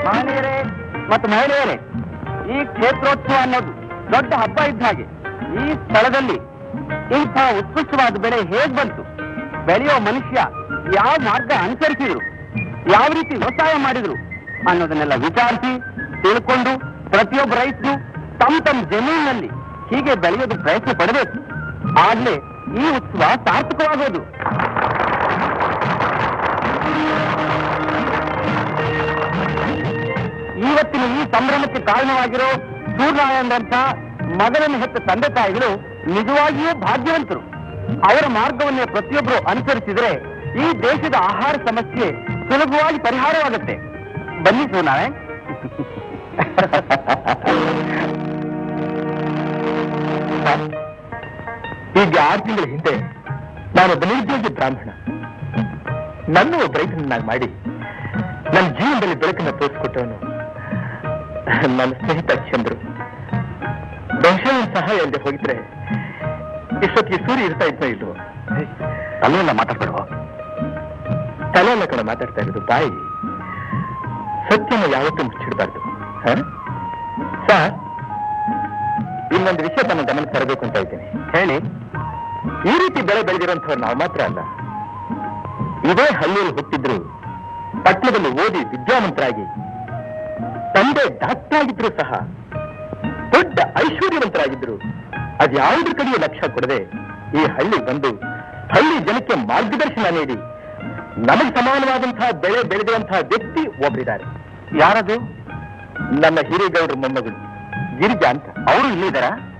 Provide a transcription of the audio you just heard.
ಮಹನೀಯರೇ ಮತ್ತು ಮಹಿಳೆಯರೇ ಈ ಕ್ಷೇತ್ರೋತ್ಸವ ಅನ್ನೋದು ದೊಡ್ಡ ಹಬ್ಬ ಇದ್ದ ಹಾಗೆ ಈ ಸ್ಥಳದಲ್ಲಿ ಇಂಥ ಉತ್ಕೃಷ್ಟವಾದ ಬೆಳೆ ಹೇಗ್ ಬಂತು ಬೆಳೆಯೋ ಮನುಷ್ಯ ಯಾವ ಮಾರ್ಗ ಅನುಸರಿಸಿದ್ರು ಯಾವ ರೀತಿ ವ್ಯವಸಾಯ ಮಾಡಿದ್ರು ಅನ್ನೋದನ್ನೆಲ್ಲ ವಿಚಾರಿಸಿ ತಿಳ್ಕೊಂಡು ಪ್ರತಿಯೊಬ್ಬ ರೈತರು ತಮ್ಮ ತಮ್ಮ ಜಮೀನಿನಲ್ಲಿ ಹೀಗೆ ಬೆಳೆಯೋದು ಪ್ರಯತ್ನ ಪಡಬೇಕು ಆಗ್ಲೇ ಈ ಉತ್ಸವ ಸಾರ್ಥಕವಾಗೋದು ಇವತ್ತಿನ ಈ ಸಂಭ್ರಮಕ್ಕೆ ಕಾರಣವಾಗಿರೋ ಸೂರ್ಯನಾರಾಯಣರಂಥ ಮಗನನ್ನು ಹೆತ್ತ ತಂದೆ ತಾಯಿಗಳು ನಿಜವಾಗಿಯೂ ಭಾಗ್ಯವಂತರು ಅವರ ಮಾರ್ಗವನ್ನೇ ಪ್ರತಿಯೊಬ್ಬರು ಅನುಸರಿಸಿದ್ರೆ ಈ ದೇಶದ ಆಹಾರ ಸಮಸ್ಯೆ ಸುಲಭವಾಗಿ ಪರಿಹಾರವಾಗುತ್ತೆ ಬನ್ನಿ ಸೂರ್ಯನಾರಾಯಣ್ ಈಗ ಆರು ತಿಂಗಳ ಹಿಂದೆ ನಾನೊಬ್ಬ ನಿರುದ್ಯೋಗಿ ಬ್ರಾಹ್ಮಣ ನನ್ನ ಒಬ್ಬ ರೈತನನ್ನಾಗಿ ಮಾಡಿ ನನ್ನ ಜೀವನದಲ್ಲಿ ಬೆಳಕನ್ನು ತೋರಿಸ್ಕೊಟ್ಟವನು ನನ್ನ ಸ್ನೇಹಿತ ಚಂದ್ರು ಬಹುಶಃ ನನ್ನ ಸಹಾಯ ಇಲ್ಲದೆ ಹೋಗಿದ್ರೆ ಇಷ್ಟೊತ್ತಿಗೆ ಸೂರ್ಯ ಇರ್ತಾ ಇದ್ನೋ ಇಲ್ವೋ ಅಲ್ಲೆಲ್ಲ ಮಾತಾಡ್ಬೇಡುವ ತಲೆ ಎಲ್ಲ ಕಡೆ ಮಾತಾಡ್ತಾ ಇರೋದು ಬಾಯಿ ಸತ್ಯನ ಯಾವತ್ತೂ ಮುಚ್ಚಿಡಬಾರ್ದು ಸರ್ ಇನ್ನೊಂದು ವಿಷಯ ತಮ್ಮ ಗಮನ ತರಬೇಕು ಅಂತ ಇದ್ದೀನಿ ಹೇಳಿ ಈ ರೀತಿ ಬೆಳೆ ಬೆಳೆದಿರುವಂಥವ್ರು ನಾವು ಮಾತ್ರ ಅಲ್ಲ ಇದೇ ಹಳ್ಳಿಯಲ್ಲಿ ಹುಟ್ಟಿದ್ರು ಪಟ್ಟಣದಲ್ಲಿ ಓದಿ ವಿದ್ಯಾವಂತರಾಗಿ ತಂದೆ ಡಾಕ್ಟರ್ ಆಗಿದ್ರು ಸಹ ದೊಡ್ಡ ಐಶ್ವರ್ಯವಂತರಾಗಿದ್ರು ಅದ್ಯಾವುದ್ರ ಕಡೆಯೂ ಲಕ್ಷ್ಯ ಕೊಡದೆ ಈ ಹಳ್ಳಿ ಬಂದು ಹಳ್ಳಿ ಜನಕ್ಕೆ ಮಾರ್ಗದರ್ಶನ ನೀಡಿ ನಮಗೆ ಸಮಾನವಾದಂತಹ ಬೆಳೆ ಬೆಳೆದಿರುವಂತಹ ವ್ಯಕ್ತಿ ಒಬ್ಬರಿದ್ದಾರೆ ಯಾರದು ನನ್ನ ಹಿರೇಗೌಡರ ಮೊಮ್ಮಗಳು ಗಿರಿಜಾ ಅಂತ ಅವರು ಇಲ್ಲಿದ್ದಾರಾ